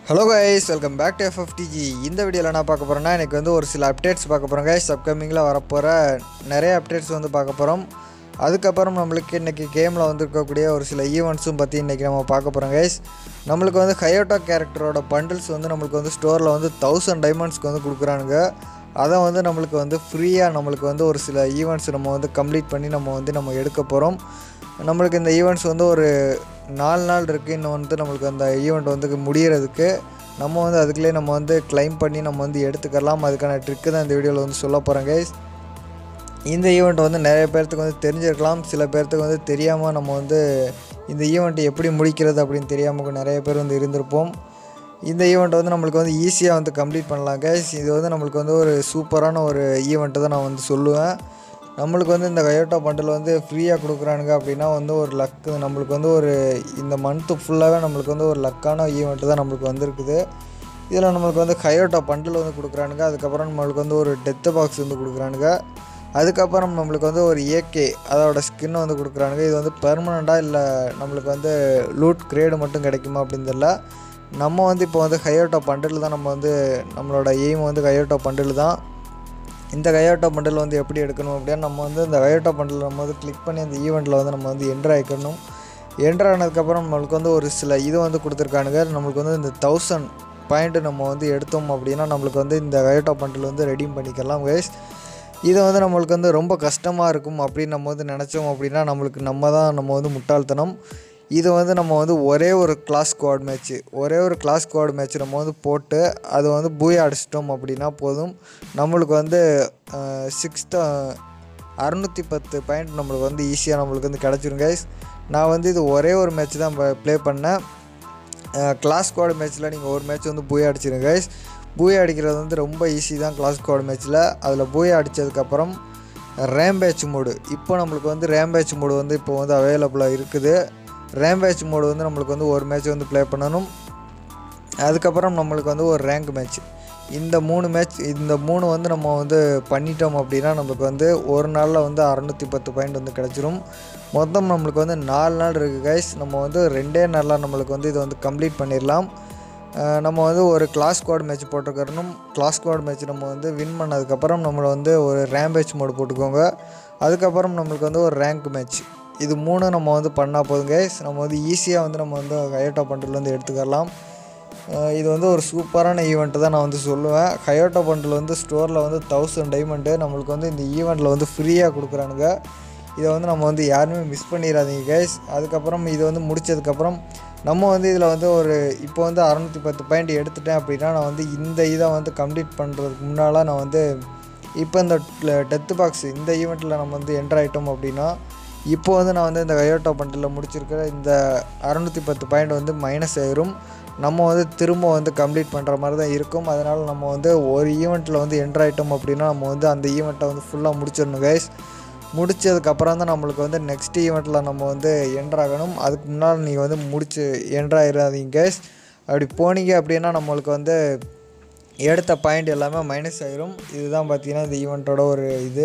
hello guys welcome back to FFTG இந்த வீடியோவில் என்ன பார்க்க போகிறேன்னா எனக்கு வந்து ஒரு சில அப்டேட்ஸ் பார்க்க போகிறோம் கைஸ் அப்கமிங்கில் வரப்போகிற நிறைய அப்டேட்ஸ் வந்து பார்க்க போகிறோம் அதுக்கப்புறம் நம்மளுக்கு இன்றைக்கி கேமில் வந்து இருக்கக்கூடிய ஒரு சில ஈவெண்ட்ஸும் பற்றி இன்றைக்கி நம்ம பார்க்க போகிறோம் கைஸ் நம்மளுக்கு வந்து ஹயோட்டா கேரக்டரோட பண்டில்ஸ் வந்து நம்மளுக்கு வந்து ஸ்டோரில் வந்து தௌசண்ட் டைமண்ட்ஸ்க்கு வந்து கொடுக்குறானுங்க அதை வந்து நம்மளுக்கு வந்து ஃப்ரீயாக நம்மளுக்கு வந்து ஒரு சில ஈவெண்ட்ஸ் நம்ம வந்து கம்ப்ளீட் பண்ணி நம்ம வந்து நம்ம எடுக்க போகிறோம் நம்மளுக்கு இந்த ஈவெண்ட்ஸ் வந்து ஒரு நாலு நாள் இருக்குது இன்னும் வந்து நம்மளுக்கு அந்த ஈவெண்ட் வந்து முடியறதுக்கு நம்ம வந்து அதுக்குள்ளே நம்ம வந்து கிளைம் பண்ணி நம்ம வந்து எடுத்துக்கலாம் அதுக்கான ட்ரிக்கு தான் இந்த வீடியோவில் வந்து சொல்ல போகிறேன் கைஸ் இந்த ஈவெண்ட் வந்து நிறைய பேர்த்துக்கு வந்து தெரிஞ்சிருக்கலாம் சில பேர்த்துக்கு வந்து தெரியாமல் நம்ம வந்து இந்த ஈவெண்ட்டை எப்படி முடிக்கிறது அப்படின்னு தெரியாமல் நிறைய பேர் வந்து இருந்திருப்போம் இந்த ஈவெண்ட் வந்து நம்மளுக்கு வந்து ஈஸியாக வந்து கம்ப்ளீட் பண்ணலாம் கைஸ் இது வந்து நம்மளுக்கு வந்து ஒரு சூப்பரான ஒரு ஈவெண்ட்டு தான் நான் வந்து சொல்லுவேன் நம்மளுக்கு வந்து இந்த கயோட்டா பண்டில் வந்து ஃப்ரீயாக கொடுக்குறானுங்க அப்படின்னா வந்து ஒரு லக்கு நம்மளுக்கு வந்து ஒரு இந்த மந்த்து ஃபுல்லாகவே நம்மளுக்கு வந்து ஒரு லக்கான ஈவெண்ட்டு தான் நம்மளுக்கு வந்திருக்குது இதில் நம்மளுக்கு வந்து கயோட்டா பண்டில் வந்து கொடுக்குறானுங்க அதுக்கப்புறம் நம்மளுக்கு வந்து ஒரு டெத்து பாக்ஸ் வந்து கொடுக்குறானுங்க அதுக்கப்புறம் நம்மளுக்கு வந்து ஒரு ஏகே அதோட ஸ்கின் வந்து கொடுக்குறானுங்க இது வந்து பெர்மனண்ட்டாக இல்லை நம்மளுக்கு வந்து லூட் கிரேடு மட்டும் கிடைக்குமா அப்படின்னு தெரியல நம்ம வந்து இப்போ வந்து கயோட்டா பண்டில் தான் நம்ம வந்து நம்மளோட எய்ம் வந்து கயோட்டா பண்டில் தான் இந்த கயோட்டா பண்டில் வந்து எப்படி எடுக்கணும் அப்படின்னா நம்ம வந்து இந்த கயோட்டா பண்டில் நம்ம வந்து கிளிக் பண்ணி அந்த ஈவெண்ட்டில் வந்து நம்ம வந்து என்ட்ரு ஆகிக்கணும் என்ட்ரு ஆனதுக்கப்புறம் நம்மளுக்கு வந்து ஒரு சில இது வந்து கொடுத்துருக்கானுங்க நம்மளுக்கு வந்து இந்த தௌசண்ட் பாயிண்ட்டு நம்ம வந்து எடுத்தோம் அப்படின்னா நம்மளுக்கு வந்து இந்த கயோட்டா பண்டில் வந்து ரெடீம் பண்ணிக்கலாம் கைஸ் இது வந்து நம்மளுக்கு வந்து ரொம்ப கஷ்டமாக இருக்கும் அப்படின்னு நம்ம வந்து நினச்சோம் அப்படின்னா நம்மளுக்கு நம்ம தான் நம்ம வந்து முட்டாள்தனம் இது வந்து நம்ம வந்து ஒரே ஒரு கிளாஸ் ஸ்குவாட் மேட்ச்சு ஒரே ஒரு கிளாஸ் ஸ்குவாட் மேட்ச் நம்ம வந்து போட்டு அது வந்து பூயா அடிச்சிட்டோம் அப்படின்னா போதும் நம்மளுக்கு வந்து சிக்ஸ்த்து அறநூற்றி பத்து பாயிண்ட் நம்மளுக்கு வந்து ஈஸியாக நம்மளுக்கு வந்து கிடச்சிரும் கைஸ் நான் வந்து இது ஒரே ஒரு மேட்ச் தான் ப்ளே பண்ணேன் கிளாஸ் ஸ்குவாட் மேட்ச்சில் நீங்கள் ஒரு மேட்ச் வந்து பூயா அடிச்சிருங்க கைஸ் பூயா அடிக்கிறது வந்து ரொம்ப ஈஸி தான் கிளாஸ் ஸ்குவாட் மேட்ச்சில் அதில் பூயா அடித்ததுக்கப்புறம் ரேம்பேச் மோடு இப்போ நம்மளுக்கு வந்து ரேம்பேச் மோடு வந்து இப்போ வந்து அவைலபிளாக இருக்குது ரேம்பேச் மோடு வந்து நம்மளுக்கு வந்து ஒரு மேட்ச் வந்து ப்ளே பண்ணணும் அதுக்கப்புறம் நம்மளுக்கு வந்து ஒரு ரேங்க் மேட்ச் இந்த மூணு மேட்ச் இந்த மூணு வந்து நம்ம வந்து பண்ணிட்டோம் அப்படின்னா நம்மளுக்கு வந்து ஒரு நாளில் வந்து அறநூற்றி பத்து பாயிண்ட் வந்து கிடச்சிரும் மொத்தம் நம்மளுக்கு வந்து நாலு நாள் இருக்குது கைஸ் நம்ம வந்து ரெண்டே நாளில் நம்மளுக்கு வந்து இதை வந்து கம்ப்ளீட் பண்ணிடலாம் நம்ம வந்து ஒரு கிளாஸ் ஸ்குவாட் மேட்ச் போட்டுக்கிறணும் கிளாஸ் ஸ்குவாட் மேட்ச் நம்ம வந்து வின் பண்ணதுக்கப்புறம் நம்மளை வந்து ஒரு ரேம்பேஜ் மோடு போட்டுக்கோங்க அதுக்கப்புறம் நம்மளுக்கு வந்து ஒரு ரேங்க் மேட்ச் இது மூணு நம்ம வந்து பண்ணால் போதும் கைஸ் நம்ம வந்து ஈஸியாக வந்து நம்ம வந்து ஹயோட்டா பண்டில் வந்து எடுத்துக்கலாம் இது வந்து ஒரு சூப்பரான ஈவெண்ட்டு தான் நான் வந்து சொல்லுவேன் ஹயோட்டா பண்டில் வந்து ஸ்டோரில் வந்து தௌசண்ட் டைமண்டு நம்மளுக்கு வந்து இந்த ஈவெண்ட்டில் வந்து ஃப்ரீயாக கொடுக்குறானுங்க இதை வந்து நம்ம வந்து யாருமே மிஸ் பண்ணிடாதீங்க கைஸ் அதுக்கப்புறம் இது வந்து முடித்ததுக்கப்புறம் நம்ம வந்து இதில் வந்து ஒரு இப்போ வந்து அறநூற்றி பத்து பாயிண்ட் எடுத்துட்டேன் அப்படின்னா நான் வந்து இந்த இதை வந்து கம்ப்ளீட் பண்ணுறதுக்கு முன்னால் நான் வந்து இப்போ இந்த டெத்து பாக்ஸ் இந்த ஈவெண்ட்டில் நம்ம வந்து என்ட்ரு ஆகிட்டோம் அப்படின்னா இப்போ வந்து நான் வந்து இந்த கயோட்டா பண்டில் முடிச்சிருக்கிற இந்த அறநூற்றி பத்து பாயிண்ட் வந்து மைனஸ் ஆயிரும் நம்ம வந்து திரும்ப வந்து கம்ப்ளீட் பண்ணுற மாதிரி தான் இருக்கும் அதனால் நம்ம வந்து ஒரு ஈவெண்ட்டில் வந்து என்ட்ரு ஆகிட்டோம் அப்படின்னா நம்ம வந்து அந்த ஈவெண்ட்டை வந்து ஃபுல்லாக முடிச்சிடணும் கைஸ் முடித்ததுக்கப்புறம் தான் நம்மளுக்கு வந்து நெக்ஸ்ட் ஈவெண்ட்டில் நம்ம வந்து என்ட்ராகணும் அதுக்கு முன்னால் நீங்கள் வந்து முடிச்சு என்ட்ராயிடாதீங்க கைஸ் அப்படி போனீங்க அப்படின்னா நம்மளுக்கு வந்து எடுத்த பாயிண்ட் எல்லாமே மைனஸ் ஆயிரும் இதுதான் பார்த்தீங்கன்னா இந்த ஈவெண்ட்டோட ஒரு இது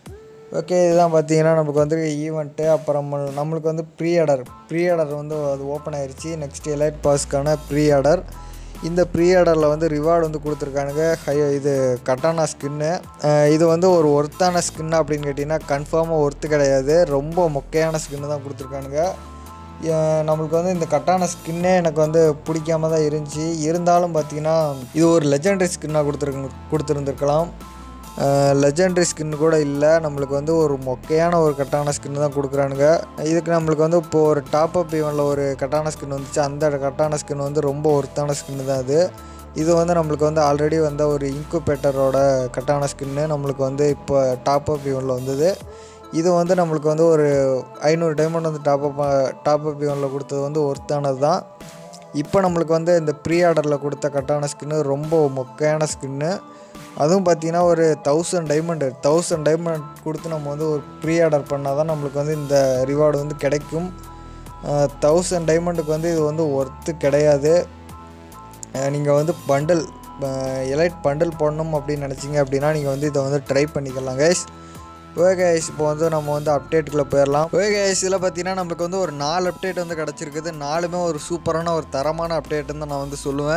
ஓகே இதுதான் பார்த்தீங்கன்னா நமக்கு வந்து ஈவெண்ட்டு அப்புறம் நம்மளுக்கு வந்து ப்ரீ ஆர்டர் ப்ரீ ஆர்டர் வந்து அது ஓப்பன் ஆயிடுச்சு நெக்ஸ்ட் எலைட் பாஸ்க்கான ப்ரீ ஆர்டர் இந்த ப்ரீ ஆர்டரில் வந்து ரிவார்டு வந்து கொடுத்துருக்கானுங்க ஹை இது கட்டானா ஸ்கின்னு இது வந்து ஒரு ஒர்த்தான ஸ்கின் அப்படின்னு கேட்டிங்கன்னா கன்ஃபார்மாக ஒர்த்து கிடையாது ரொம்ப மொக்கையான ஸ்கின்னு தான் கொடுத்துருக்கானுங்க நம்மளுக்கு வந்து இந்த கட்டான ஸ்கின்னே எனக்கு வந்து பிடிக்காம தான் இருந்துச்சு இருந்தாலும் பார்த்தீங்கன்னா இது ஒரு லெஜெண்டரி ஸ்கின்னாக கொடுத்துருக்கு கொடுத்துருந்துருக்கலாம் லெஜெண்டரி ஸ்கின் கூட இல்லை நம்மளுக்கு வந்து ஒரு மொக்கையான ஒரு கட்டான ஸ்கின் தான் கொடுக்குறானுங்க இதுக்கு நம்மளுக்கு வந்து இப்போ ஒரு டாப் அப் ஈவனில் ஒரு கட்டான ஸ்கின் வந்துச்சு அந்த கட்டான ஸ்கின் வந்து ரொம்ப ஒருத்தான ஸ்கின் தான் அது இது வந்து நம்மளுக்கு வந்து ஆல்ரெடி வந்த ஒரு இன்குபேட்டரோட கட்டான ஸ்கின்னு நம்மளுக்கு வந்து இப்போ டாப் அப் ஈவனில் வந்தது இது வந்து நம்மளுக்கு வந்து ஒரு ஐநூறு டைமண்ட் வந்து டாப் அப் டாப் அப் ஈவனில் கொடுத்தது வந்து ஒருத்தானது தான் இப்போ நம்மளுக்கு வந்து இந்த ப்ரீ ஆர்டரில் கொடுத்த கட்டான ஸ்கின்னு ரொம்ப மொக்கையான ஸ்கின்னு அதுவும் பார்த்தீங்கன்னா ஒரு தௌசண்ட் டைமண்டு தௌசண்ட் டைமண்ட் கொடுத்து நம்ம வந்து ஒரு ப்ரீ ஆர்டர் பண்ணால் தான் நம்மளுக்கு வந்து இந்த ரிவார்டு வந்து கிடைக்கும் தௌசண்ட் டைமண்டுக்கு வந்து இது வந்து ஒர்த்து கிடையாது நீங்கள் வந்து பண்டில் எலைட் பண்டில் போடணும் அப்படின்னு நினச்சிங்க அப்படின்னா நீங்கள் வந்து இதை வந்து ட்ரை பண்ணிக்கலாம் கைஸ் ஓகே கைஸ் இப்போ வந்து நம்ம வந்து அப்டேட்டுக்குள்ளே போயிடலாம் ஓகே கைஸ் இதில் பார்த்தீங்கன்னா நம்மளுக்கு வந்து ஒரு நாலு அப்டேட் வந்து கிடச்சிருக்குது நாலுமே ஒரு சூப்பரான ஒரு தரமான அப்டேட்டுன்னு தான் நான் வந்து சொல்லுவேன்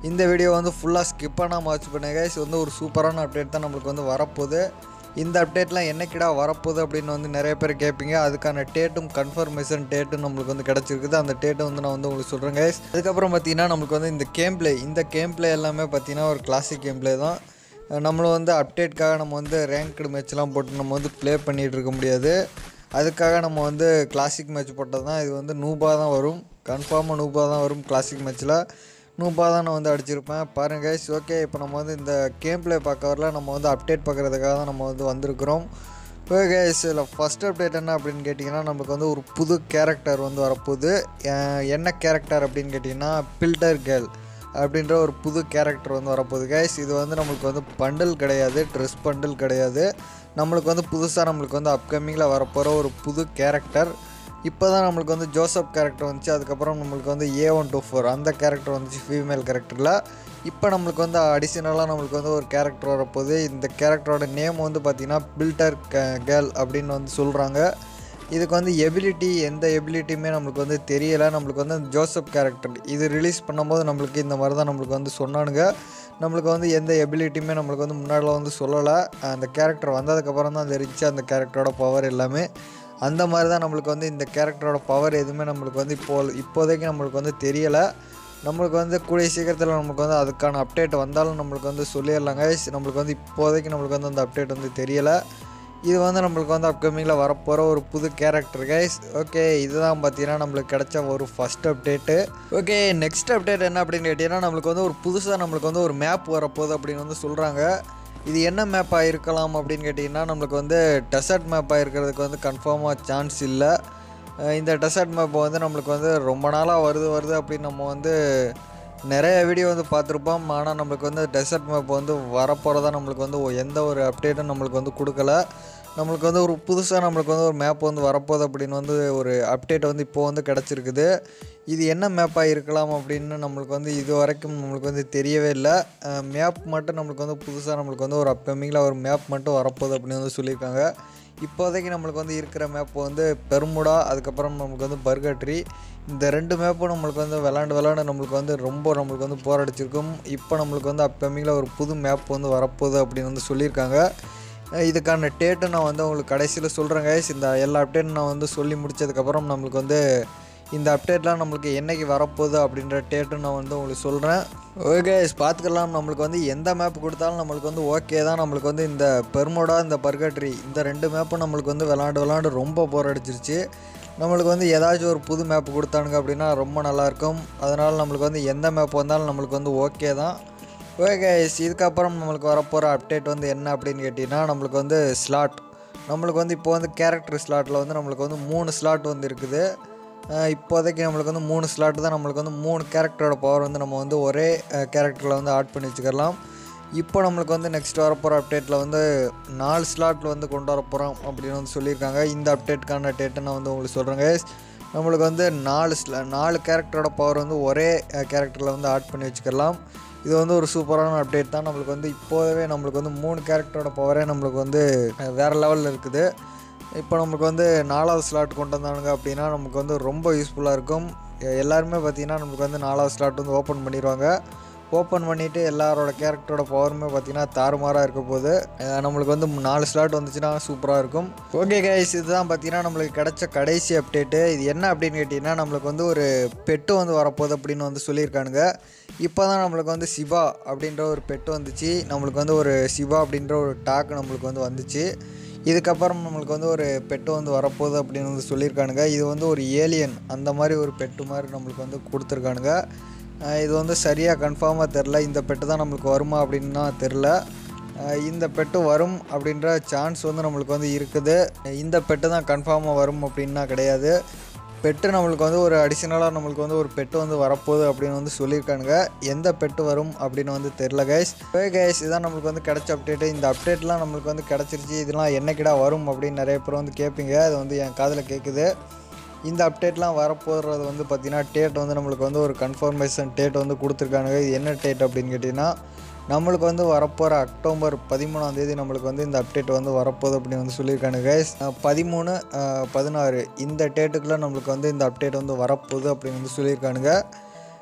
இந்த வீடியோ வந்து ஃபுல்லாக ஸ்கிப் பண்ணாமல் வாட்ச் பண்ணுங்க கைஸ் வந்து ஒரு சூப்பரான அப்டேட் தான் நம்மளுக்கு வந்து வரப்போகுது இந்த அப்டேட்லாம் என்னைக்கிடா வரப்போகுது அப்படின்னு வந்து நிறைய பேர் கேட்பீங்க அதுக்கான டேட்டும் கன்ஃபர்மேஷன் டேட்டும் நம்மளுக்கு வந்து கிடச்சிருக்குது அந்த டேட்டை வந்து நான் வந்து உங்களுக்கு சொல்கிறேன் கைஸ் அதுக்கப்புறம் பார்த்தீங்கன்னா நம்மளுக்கு வந்து இந்த கேம் ப்ளே இந்த கேம் ப்ளே எல்லாமே பார்த்தீங்கன்னா ஒரு கிளாசிக் கேம் ப்ளே தான் நம்மளும் வந்து அப்டேட்காக நம்ம வந்து ரேங்க்டு மேட்ச்லாம் போட்டு நம்ம வந்து ப்ளே பண்ணிகிட்டு இருக்க முடியாது அதுக்காக நம்ம வந்து கிளாசிக் மேட்ச் போட்டது தான் இது வந்து நூபாக தான் வரும் கன்ஃபார்மாக நூபாக தான் வரும் கிளாசிக் மேட்ச்சில் நூபாக தான் நான் வந்து அடிச்சிருப்பேன் பாருங்க கைஸ் ஓகே இப்போ நம்ம வந்து இந்த கேம் ப்ளே பார்க்க வரல நம்ம வந்து அப்டேட் பார்க்குறதுக்காக தான் நம்ம வந்து வந்திருக்கிறோம் ஓகே கைஸ் இதில் ஃபஸ்ட் அப்டேட் என்ன அப்படின்னு கேட்டிங்கன்னா நமக்கு வந்து ஒரு புது கேரக்டர் வந்து வரப்போகுது அஹ் என்ன கேரக்டர் அப்படின்னு கேட்டிங்கன்னா பில்டர் கேர்ள் அப்படின்ற ஒரு புது கேரக்டர் வந்து வரப்போகுது கைஸ் இது வந்து நம்மளுக்கு வந்து பண்டில் கிடையாது ட்ரெஸ் பண்டில் கிடையாது நம்மளுக்கு வந்து புதுசாக நம்மளுக்கு வந்து அப்கமிங்கில் வரப்போகிற ஒரு புது கேரக்டர் இப்போ தான் நம்மளுக்கு வந்து ஜோசப் கேரக்டர் வந்துச்சு அதுக்கப்புறம் நம்மளுக்கு வந்து ஏ ஒன் டூ ஃபோர் அந்த கேரக்டர் வந்துச்சு ஃபீமேல் கேரக்டரில் இப்போ நம்மளுக்கு வந்து அடிஷ்னலாக நம்மளுக்கு வந்து ஒரு கேரக்டர் வரப்போகுது இந்த கேரக்டரோட நேம் வந்து பார்த்திங்கன்னா பில்டர் கேர்ள் அப்படின்னு வந்து சொல்கிறாங்க இதுக்கு வந்து எபிலிட்டி எந்த எபிலிட்டியுமே நம்மளுக்கு வந்து தெரியலை நம்மளுக்கு வந்து ஜோசப் கேரக்டர் இது ரிலீஸ் பண்ணும்போது நம்மளுக்கு இந்த மாதிரி தான் நம்மளுக்கு வந்து சொன்னானுங்க நம்மளுக்கு வந்து எந்த எபிலிட்டியுமே நம்மளுக்கு வந்து முன்னாடிலாம் வந்து சொல்லலை அந்த கேரக்டர் வந்ததுக்கப்புறம் தான் தெரிஞ்சு அந்த கேரக்டரோட பவர் எல்லாமே அந்த மாதிரி தான் நம்மளுக்கு வந்து இந்த கேரக்டரோட பவர் எதுவுமே நம்மளுக்கு வந்து இப்போ இப்போதைக்கு நம்மளுக்கு வந்து தெரியலை நம்மளுக்கு வந்து கூடிய சீக்கிரத்தில் நம்மளுக்கு வந்து அதுக்கான அப்டேட் வந்தாலும் நம்மளுக்கு வந்து சொல்லிடலாங்க நம்மளுக்கு வந்து இப்போதைக்கு நம்மளுக்கு வந்து அந்த அப்டேட் வந்து தெரியலை இது வந்து நம்மளுக்கு வந்து அப்கமிங்கில் வரப்போகிற ஒரு புது கேரக்டர் கைஸ் ஓகே இதுதான் பார்த்தீங்கன்னா நம்மளுக்கு கிடைச்ச ஒரு first update okay next update என்ன அப்படின்னு கேட்டிங்கன்னா நம்மளுக்கு வந்து ஒரு புதுசாக நம்மளுக்கு வந்து ஒரு மேப் வரப்போகுது அப்படின்னு வந்து சொல்கிறாங்க இது என்ன மேப்பாக இருக்கலாம் அப்படின்னு கேட்டிங்கன்னா நம்மளுக்கு வந்து டெசர்ட் மேப்பாக இருக்கிறதுக்கு வந்து கன்ஃபார்மாக சான்ஸ் இல்லை அஹ் இந்த டெசர்ட் மேப் வந்து நம்மளுக்கு வந்து ரொம்ப நாளாக வருது வருது அப்படின்னு நம்ம வந்து நிறைய வீடியோ வந்து பார்த்துருப்போம் ஆனால் நம்மளுக்கு வந்து டெசர்ட் மேப் வந்து வரப்போகிறதா நம்மளுக்கு வந்து ஒ- எந்த ஒரு அப்டேட்டும் நம்மளுக்கு வந்து கொடுக்கல நம்மளுக்கு வந்து ஒரு புதுசாக நம்மளுக்கு வந்து ஒரு மேப் வந்து வரப்போகுது அப்படின்னு வந்து ஒரு அப்டேட் வந்து இப்போ வந்து கிடச்சிருக்குது இது என்ன மேப்பாக இருக்கலாம் அப்படின்னு நம்மளுக்கு வந்து இது வரைக்கும் நம்மளுக்கு வந்து தெரியவே இல்லை மேப் மட்டும் நம்மளுக்கு வந்து புதுசாக நம்மளுக்கு வந்து ஒரு அப்கமிங்கில் ஒரு மேப் மட்டும் வரப்போகுது அப்படின்னு வந்து சொல்லியிருக்காங்க இப்போதைக்கு நம்மளுக்கு வந்து இருக்கிற மேப் வந்து பெருமுடா அதுக்கப்புறம் நம்மளுக்கு வந்து பர்கட்ரி இந்த ரெண்டு மேப்பும் நம்மளுக்கு வந்து விளாண்டு விளாண்டு நம்மளுக்கு வந்து ரொம்ப நம்மளுக்கு வந்து போர் அடிச்சிருக்கும் இப்போ நம்மளுக்கு வந்து அப்கமிங்கில் ஒரு புது மேப் வந்து வரப்போகுது அப்படின்னு வந்து சொல்லியிருக்காங்க அஹ் இதுக்கான டேட்டு நான் வந்து உங்களுக்கு கடைசியில் சொல்கிறேன் கைஸ் இந்த எல்லா அப்டேட்டும் நான் வந்து சொல்லி முடிச்சதுக்கப்புறம் நம்மளுக்கு வந்து இந்த அப்டேட்லாம் நம்மளுக்கு என்னைக்கு வரப்போகுது அப்படின்ற டேட்டு நான் வந்து உங்களுக்கு சொல்கிறேன் ஓகே பார்த்துக்கலாம் நம்மளுக்கு வந்து எந்த மேப் கொடுத்தாலும் நம்மளுக்கு வந்து ஓகே தான் நம்மளுக்கு வந்து இந்த பெர்மோடா இந்த பர்கட்ரி இந்த ரெண்டு மேப்பும் நம்மளுக்கு வந்து விளாண்டு விளாண்டு ரொம்ப போர் அடிச்சிருச்சு நம்மளுக்கு வந்து ஏதாச்சும் ஒரு புது மேப் கொடுத்தானுங்க அப்படின்னா ரொம்ப நல்லாயிருக்கும் அதனால் நம்மளுக்கு வந்து எந்த மேப் வந்தாலும் நம்மளுக்கு வந்து ஓகே தான் ஓகே இதுக்கப்புறம் நம்மளுக்கு வரப்போகிற அப்டேட் வந்து என்ன அப்படின்னு கேட்டிங்கன்னா நம்மளுக்கு வந்து ஸ்லாட் நம்மளுக்கு வந்து இப்போ வந்து கேரக்டர் ஸ்லாட்டில் வந்து நம்மளுக்கு வந்து மூணு ஸ்லாட் வந்து இருக்குது அஹ் இப்போதைக்கு நம்மளுக்கு வந்து மூணு ஸ்லாட் தான் நம்மளுக்கு வந்து மூணு கேரக்டரோட பவர் வந்து நம்ம வந்து ஒரே கேரக்டரில் வந்து ஆட் பண்ணி வச்சுக்கலாம் இப்போ நம்மளுக்கு வந்து நெக்ஸ்ட் வரப்போகிற அப்டேட்டில் வந்து நாலு ஸ்லாட்டில் வந்து கொண்டு வர போகிறோம் அப்படின்னு வந்து சொல்லியிருக்காங்க இந்த அப்டேட்டுக்கான டேட்டை நான் வந்து உங்களுக்கு சொல்கிறேங்க நம்மளுக்கு வந்து நாலு ஸ்லா நாலு கேரக்டரோட பவர் வந்து ஒரே கேரக்டரில் வந்து ஆட் பண்ணி வச்சுக்கலாம் இது வந்து ஒரு சூப்பரான அப்டேட் தான் நம்மளுக்கு வந்து இப்போவே நம்மளுக்கு வந்து மூணு கேரக்டரோட பவரே நம்மளுக்கு வந்து அஹ், வேறு லெவலில் இருக்குது இப்போ நமக்கு வந்து நாலாவது ஸ்லாட் கொண்டு வந்தானுங்க அப்படின்னா நமக்கு வந்து ரொம்ப யூஸ்ஃபுல்லாக இருக்கும் எ- எல்லாருமே பார்த்திங்கன்னா நமக்கு வந்து நாலாவது ஸ்லாட் வந்து ஓப்பன் பண்ணிடுவாங்க ஓப்பன் பண்ணிவிட்டு எல்லாரோட கேரக்டரோட பவருமே பார்த்திங்கன்னா தாறுமாறாக இருக்க போகுது அஹ் நம்மளுக்கு வந்து நாலு ஸ்லாட் வந்துச்சுன்னா சூப்பராக இருக்கும் ஓகே கைஸ் இதுதான் பார்த்திங்கன்னா நம்மளுக்கு கிடைச்ச கடைசி அப்டேட்டு இது என்ன அப்படின்னு கேட்டிங்கன்னா நம்மளுக்கு வந்து ஒரு பெட்டு வந்து வரப்போகுது அப்படின்னு வந்து சொல்லியிருக்கானுங்க இப்போ தான் நம்மளுக்கு வந்து சிவா அப்படின்ற ஒரு பெட்டு வந்துச்சு நம்மளுக்கு வந்து ஒரு சிவா அப்படின்ற ஒரு டாக் நம்மளுக்கு வந்து வந்துச்சு இதுக்கப்புறம் நம்மளுக்கு வந்து ஒரு பெட்டு வந்து வரப்போகுது அப்படின்னு வந்து சொல்லியிருக்கானுங்க இது வந்து ஒரு ஏலியன் அந்த மாதிரி ஒரு பெட்டு மாதிரி நம்மளுக்கு வந்து கொடுத்துருக்கானுங்க அஹ் இது வந்து சரியாக கன்ஃபார்மாக தெரில இந்த பெட்டு தான் நம்மளுக்கு வருமா அப்படின்னா தெரில அஹ் இந்த பெட்டு வரும் அப்படின்ற சான்ஸ் வந்து நம்மளுக்கு வந்து இருக்குது இந்த பெட்டு தான் கன்ஃபார்மாக வரும் அப்படின்னா கிடையாது பெட்டு நம்மளுக்கு வந்து ஒரு அடிஷ்னலாக நம்மளுக்கு வந்து ஒரு பெட்டு வந்து வரப்போகுது அப்படின்னு வந்து சொல்லியிருக்கானுங்க எந்த பெட்டு வரும் அப்படின்னு வந்து தெரில கைஸ் ஓகே கைஸ் இதான் நம்மளுக்கு வந்து கிடைச்ச அப்டேட்டு இந்த அப்டேட்லாம் நம்மளுக்கு வந்து கிடச்சிருச்சு இதெல்லாம் என்னைக்கிடா வரும் அப்படின்னு நிறைய பேர் வந்து கேட்பீங்க அது வந்து என் காதில் கேட்குது இந்த அப்டேட்லாம் வரப்போகிறது வந்து பார்த்திங்கன்னா டேட் வந்து நம்மளுக்கு வந்து ஒரு கன்ஃபர்மேஷன் டேட் வந்து கொடுத்துருக்கானுங்க இது என்ன டேட் அப்படின்னு கேட்டிங்கன்னா நம்மளுக்கு வந்து வரப்போகிற அக்டோபர் பதிமூணாம் தேதி நம்மளுக்கு வந்து இந்த அப்டேட் வந்து வரப்போகுது அப்படின்னு வந்து சொல்லியிருக்கானுங்க கைஸ் பதிமூணு அஹ், பதினாறு இந்த டேட்டுக்குள்ளே நம்மளுக்கு வந்து இந்த அப்டேட் வந்து வரப்போகுது அப்படின்னு வந்து சொல்லியிருக்கானுங்க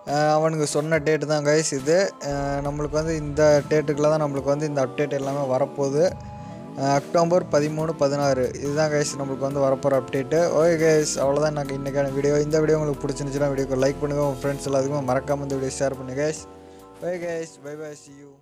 அஹ் அவனுக்கு சொன்ன டேட்டு தான் கைஸ் இது அஹ் நம்மளுக்கு வந்து இந்த டேட்டுக்குள்ள தான் நம்மளுக்கு வந்து இந்த அப்டேட் எல்லாமே வரப்போகுது அஹ் அக்டோபர் பதிமூணு பதினாறு இதுதான் கைஸ் நம்மளுக்கு வந்து வரப்போகிற அப்டேட்டு ஓகே கைஸ் அவ்வளோதான் எனக்கு இன்றைக்கான வீடியோ இந்த வீடியோ உங்களுக்கு பிடிச்சிருந்துச்சுன்னா வீடியோக்கு லைக் பண்ணுங்கள் உங்கள் ஃப்ரெண்ட்ஸ் எல்லாத்துக்குமே மறக்காமல் இந்த வீடியோ ஷேர் பண்ணுங்கள் guys bye guys bye bye see you